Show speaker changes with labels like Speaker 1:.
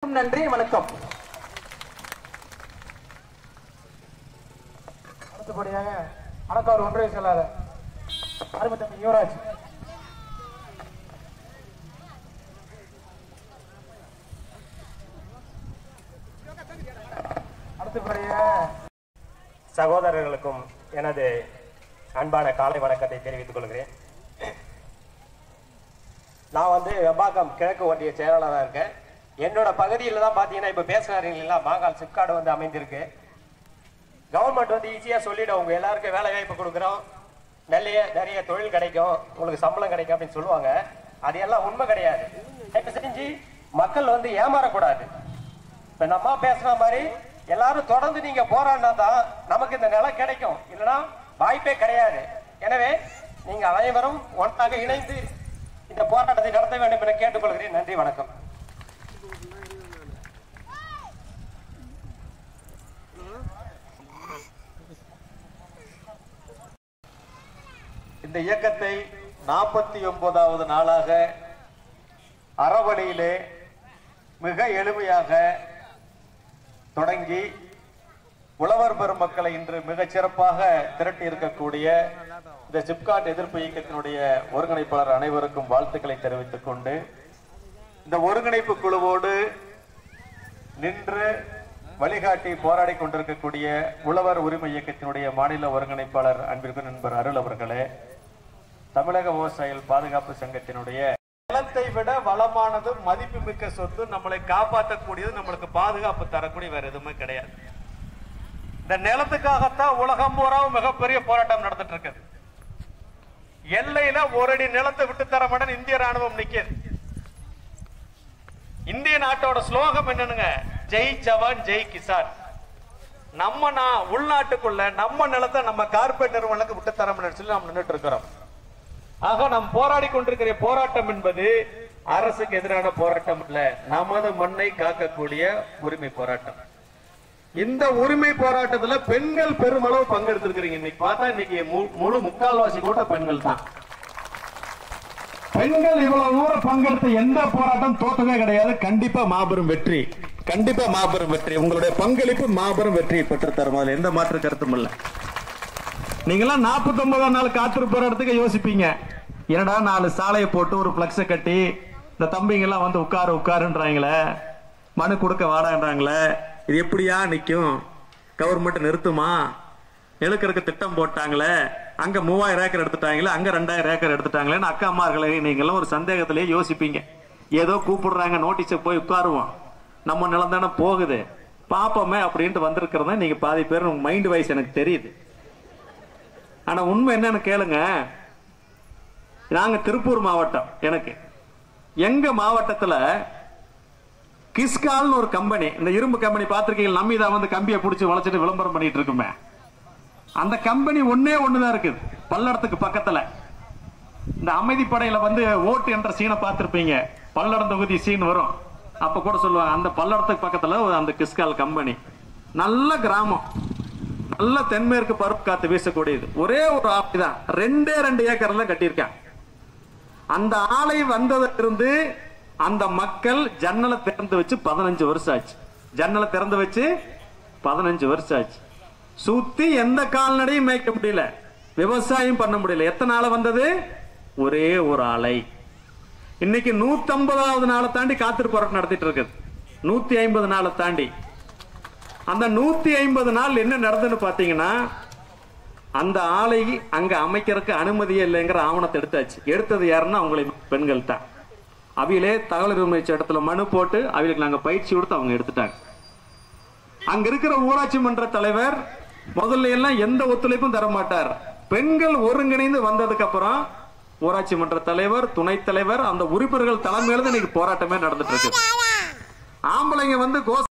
Speaker 1: நன்றி வணக்கம்
Speaker 2: அடுத்தபடியாக அணக்கார் ஒன்றிய செயலாளர் அருமத்தம்பி யுவராஜ் அடுத்தபடியாக
Speaker 3: சகோதரர்களுக்கும் எனது அன்பான காலை வணக்கத்தை தெரிவித்துக் கொள்கிறேன் நான் வந்து வெம்பாக்கம் கிழக்கு ஒன்றிய செயலாளராக இருக்கேன் என்னோட பகுதியில் தான் பார்த்தீங்கன்னா இப்போ பேசுகிறாரு இல்லைங்களா மாங்கால் சிப்காடு வந்து அமைந்திருக்கு கவர்மெண்ட் வந்து ஈஸியாக சொல்லிடும் உங்க எல்லாருக்கும் வேலை வாய்ப்பு கொடுக்குறோம் நிறைய நிறைய தொழில் கிடைக்கும் உங்களுக்கு சம்பளம் கிடைக்கும் அப்படின்னு சொல்லுவாங்க அது எல்லாம் உண்மை கிடையாது தயவு செஞ்சு மக்கள் வந்து ஏமாறக்கூடாது இப்ப நம்ம பேசுற மாதிரி எல்லாரும் தொடர்ந்து நீங்க போராடினா தான் நமக்கு இந்த நிலம் கிடைக்கும் இல்லைன்னா வாய்ப்பே கிடையாது எனவே நீங்க அனைவரும் ஒன்றாக இணைந்து இந்த போராட்டத்தை நடத்த வேண்டும் என கேட்டுக்கொள்கிறேன் நன்றி வணக்கம்
Speaker 4: இந்த இயக்கத்தை நாற்பத்தி ஒன்பதாவது நாளாக அறவழியிலே மிக எளிமையாக தொடங்கி உழவர் பெருமக்களை இன்று மிகச் சிறப்பாக திரட்டி இருக்கக்கூடிய இந்த சிப்காட் எதிர்ப்பு இயக்கத்தினுடைய ஒருங்கிணைப்பாளர் அனைவருக்கும் வாழ்த்துக்களை தெரிவித்துக் கொண்டு இந்த ஒருங்கிணைப்பு குழுவோடு நின்று வழிகாட்டி போராடி கொண்டிருக்கக்கூடிய உழவர் உரிமை இயக்கத்தினுடைய மாநில ஒருங்கிணைப்பாளர் அன்பிற்கு நண்பர் அருள் அவர்களே தமிழக விவசாயிகள் பாதுகாப்பு சங்கத்தினுடைய நிலத்தை விட வளமானது மதிப்புமிக்க சொத்து நம்மளை காப்பாற்றக்கூடியது நம்மளுக்கு பாதுகாப்பு தரக்கூடிய வேற எதுவுமே கிடையாது இந்த நிலத்துக்காகத்தான் உலகம் பூராவும் மிகப்பெரிய போராட்டம் நடந்துட்டு இருக்குது எல்லையில ஒரு அடி நிலத்தை விட்டு தர மாட்டேன் இந்திய ராணுவம் நிக்குது இந்திய நாட்டோட ஸ்லோகம் என்னனுங்க ஜெய் ஜவான் ஜெய் கிசான் நம்ம நான் உள்நாட்டுக்குள்ள நம்ம நிலத்தை நம்ம கார்பரேட் நிறுவனங்களுக்கு விட்டு தர முடியும் சொல்லி நம்ம நின்றுட்டு இருக்கிறோம் ஆக நாம் போராடி கொண்டிருக்கிற போராட்டம் என்பது அரசுக்கு எதிரான போராட்டம் இல்ல நமது மண்ணை காக்கக்கூடிய உரிமை போராட்டம் இந்த உரிமை போராட்டத்துல பெண்கள் பெருமளவு பங்கெடுத்திருக்கிறீங்க இன்னைக்கு பார்த்தா இன்னைக்கு மு- முழு முக்கால்வாசி கூட பெண்கள் தான்
Speaker 2: பெண்கள் இவ்வளவு தூரம் பங்கெடுத்த எந்த போராட்டம் தோத்ததே கிடையாது
Speaker 4: கண்டிப்பா மாபெரும் வெற்றி கண்டிப்பா மாபெரும் வெற்றி உங்களுடைய பங்களிப்பு மாபெரும் வெற்றியை பெற்று தரும் அதுல எந்த மாற்று கருத்தும் இல்ல
Speaker 2: நீங்களாம் நாற்பத்தி ஒன்பதாம் நாள் காத்திருப்பு போராட்டத்துக்கு யோசிப்பீங்க என்னடா நாலு சாலையை போட்டு ஒரு பிளக்ஸ கட்டி இந்த தம்பிங்க எல்லாம் வந்து உட்காரு உட்காருன்றாங்களே மனு கொடுக்க வாடான்றாங்களே
Speaker 4: இது எப்படியா நிக்கும் கவர்மெண்ட் நிறுத்துமா எழுக்கறதுக்கு திட்டம் போட்டாங்களே அங்க மூவாயிரம் ஏக்கர் எடுத்துட்டாங்களே அங்க ரெண்டாயிரம் ஏக்கர் எடுத்துட்டாங்களேன்னு அக்கா அம்மார்களே நீங்களாம் ஒரு சந்தேகத்திலேயே யோசிப்பீங்க ஏதோ கூப்பிடுறாங்க நோட்டீஸை போய் உட்காருவோம் நம்ம நிலம் தானே போகுது பாப்போமே அப்படின்ட்டு வந்திருக்கிறத நீங்க பாதி பேர் உங்க மைண்ட் வைஸ் எனக்கு தெரியுது ஆனா உண்மை என்னன்னு கேளுங்க நாங்க திருப்பூர் மாவட்டம் எனக்கு எங்க மாவட்டத்துல கிஸ்கால்னு ஒரு கம்பெனி இந்த இரும்பு கம்பெனி பார்த்திருக்கீங்க நம்மிதா வந்து கம்பியை பிடிச்சி வளைச்சிட்டு விளம்பரம் பண்ணிட்டு இருக்குமே அந்த கம்பெனி ஒன்னே ஒண்ணுதான் இருக்குது பல்லடத்துக்கு பக்கத்துல இந்த அமைதி படையில வந்து ஓட்டு என்ற சீனை பார்த்திருப்பீங்க பல்லடம் தொகுதி சீன் வரும் அப்ப கூட சொல்லுவாங்க அந்த பல்லடத்துக்கு பக்கத்துல ஒரு அந்த கிஸ்கால் கம்பெனி நல்ல கிராமம் நல்ல தென்மேற்கு பருப்பு காத்து வீசக்கூடியது ஒரே ஒரு ஆலை தான் ரெண்டே ரெண்டு ஏக்கர்ல கட்டியிருக்கான் அந்த ஆலை வந்ததிலிருந்து அந்த மக்கள் ஜன்னலை திறந்து வச்சு பதினஞ்சு வருஷம் ஆச்சு ஜன்னலை திறந்து வச்சு பதினஞ்சு வருஷம் ஆச்சு சுத்தி எந்த கால்நடையும் மேய்க்க முடியல விவசாயம் பண்ண முடியல எத்தனை நாள் வந்தது ஒரே ஒரு ஆலை இன்னைக்கு நூத்தி ஐம்பதாவது நாளை தாண்டி காத்திருப்பு போராட்டம் நடத்திட்டு இருக்குது நூத்தி ஐம்பது நாளை தாண்டி அந்த நூத்தி ஐம்பது நாள் என்ன நடந்ததுன்னு பாத்தீங்கன்னா அந்த ஆலை அங்க அமைக்கிறதுக்கு அனுமதியே இல்லைங்கிற ஆவணத்தை எடுத்தாச்சு எடுத்தது யாருன்னா அவங்களை பெண்கள் தான் அவையிலே தகவல் உரிமை இடத்துல மனு போட்டு அவங்களுக்கு நாங்க பயிற்சி கொடுத்து அவங்க எடுத்துட்டாங்க அங்க இருக்கிற ஊராட்சி மன்ற தலைவர் முதல்ல எல்லாம் எந்த ஒத்துழைப்பும் தர மாட்டார் பெண்கள் ஒருங்கிணைந்து வந்ததுக்கு அப்புறம் ஊராட்சி மன்ற தலைவர் துணைத் தலைவர் அந்த உறுப்பினர்கள் தலைமையில தான் இன்னைக்கு போராட்டமே நடந்துட்டு இருக்கு ஆம்பளைங்க வந்து கோஷ